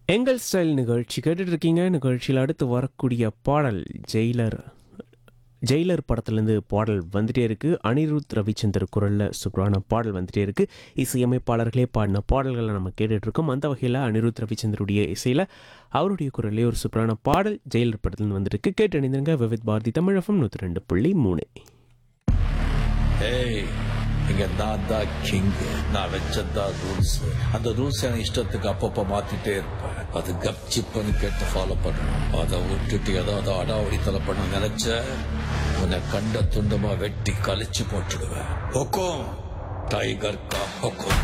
எங்கள் ஸ்டைல் நிகழ்ச்சி கேட்டுட்டு இருக்கீங்க நிகழ்ச்சியில் அடுத்து வரக்கூடிய பாடல் ஜெயிலர் ஜெயிலர் படத்துலேருந்து பாடல் வந்துட்டே இருக்கு அனிருத் ரவிச்சந்தர் குரலில் சூப்பரான பாடல் வந்துட்டே இருக்கு இசையமைப்பாளர்களே பாடின பாடல்களை நம்ம கேட்டுட்டு இருக்கோம் அந்த வகையில் அனிருத் ரவிச்சந்தருடைய இசையில் அவருடைய குரல்லே ஒரு சூப்பரான பாடல் ஜெயிலர் படத்துலேருந்து வந்துருக்கு கேட்டு அணிந்திருங்க விவித் பாரதி தமிழகம் நூற்றி ரெண்டு புள்ளி மூணு ஏய் இங்க நான் தான் கிங் நான் வச்சதான் ரூல்ஸ் அந்த ரூல்ஸ் என் இஷ்டத்துக்கு அப்பப்ப மாத்திட்டே இருப்பேன் அது கப்சிப்புன்னு கேட்டு ஃபாலோ பண்ணணும் அதை விட்டுட்டு ஏதாவது அடாவடித்தலை பண்ண நினைச்ச உன்னை கண்ட துண்டமா வெட்டி கழிச்சு போட்டுடுவேன் ஹொக்கோம் டைகர் கா ஹொக்கோம்